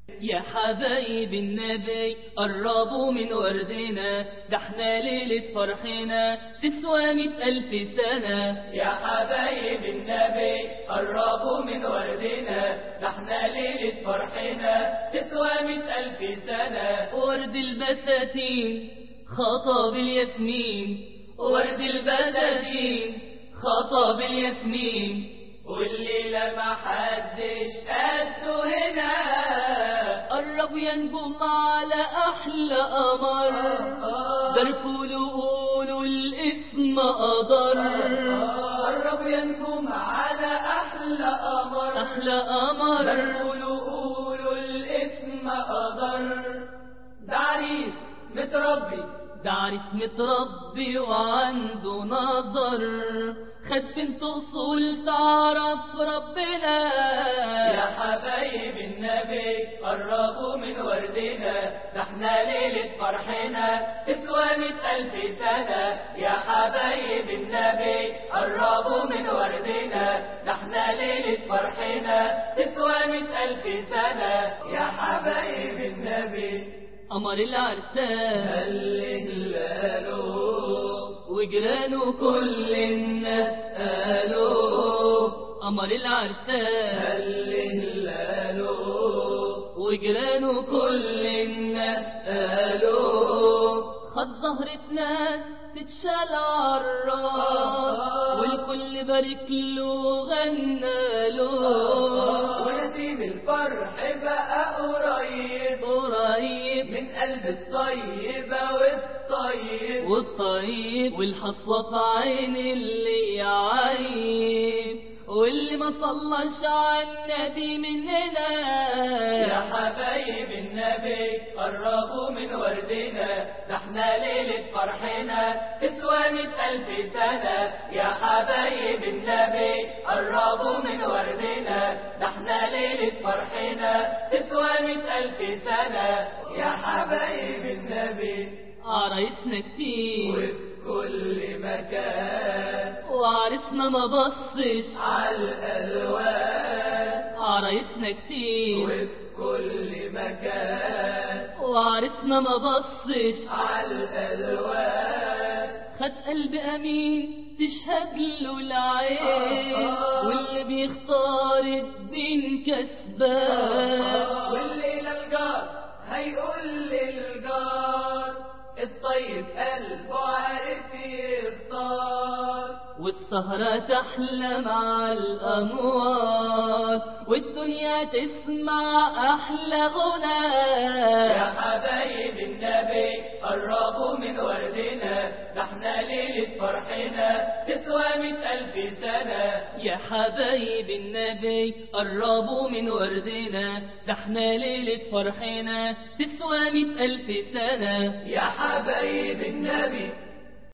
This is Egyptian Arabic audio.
يا حبايب النبي قربوا من وردنا ده احنا ليلة فرحنا تسوى مئة ألف سنة يا حبايب النبي قربوا من وردنا ده احنا ليلة فرحنا تسوى مئة ألف سنة ورد البساتين خطاب الياسمين ورد البساتين خطاب الياسمين والليلة ما حدش قده هنا قرب ينجم على أحلى قمر باركوا قولوا الاسم قدر قرب ينجم على أحلى قمر أحلى قمر باركوا قولوا الاسم قدر ده عريس متربي ده عريس متربي وعنده نظر خد بنت اصول تعرف ربنا يا حبايب النبي قربوا من وردنا ده احنا ليلة فرحنا تسوى مئة ألف سنة يا حبايب النبي قربوا من وردنا ده احنا ليلة فرحنا تسوى مئة ألف سنة يا حبايب النبي قمر العرسان اللي هلاله وجيرانه كل الناس قالوا قمر العرسان اللي هلاله وجيرانه كل الناس قالوا خد ظهرة ناس تتشال عالراس والكل بارك له غنى له ونسيم الفرح بقى قريب قريب من قلب الطيبة والطيب والطيب والحصوة في عين اللي يعيب واللي ما صلىش على النبي مننا يا حبايب النبي قربوا من وردنا ده احنا ليلة فرحنا تسوى مئة ألف سنة يا حبايب النبي قربوا من وردنا ده احنا ليلة فرحنا تسوى مئة ألف سنة يا حبايب النبي عرايسنا كتير وفي كل مكان وعرسنا ما بصش على الألوان عرايسنا كتير وفي كل مكان وعرسنا ما بصش على الألوان خد قلب أمين تشهد له العين واللي بيختار الدين كسبان والليلة الجار هيقول للجار الطيب قلبه عارف يختار والسهرة تحلى مع الأنوار والدنيا تسمع أحلى يا غنى حبايب النبي قربوا من وردنا ده احنا ليلة فرحنا تسوى مئة ألف سنة يا حبايب النبي قربوا من وردنا ده احنا ليلة فرحنا تسوى مئة ألف سنة يا حبايب النبي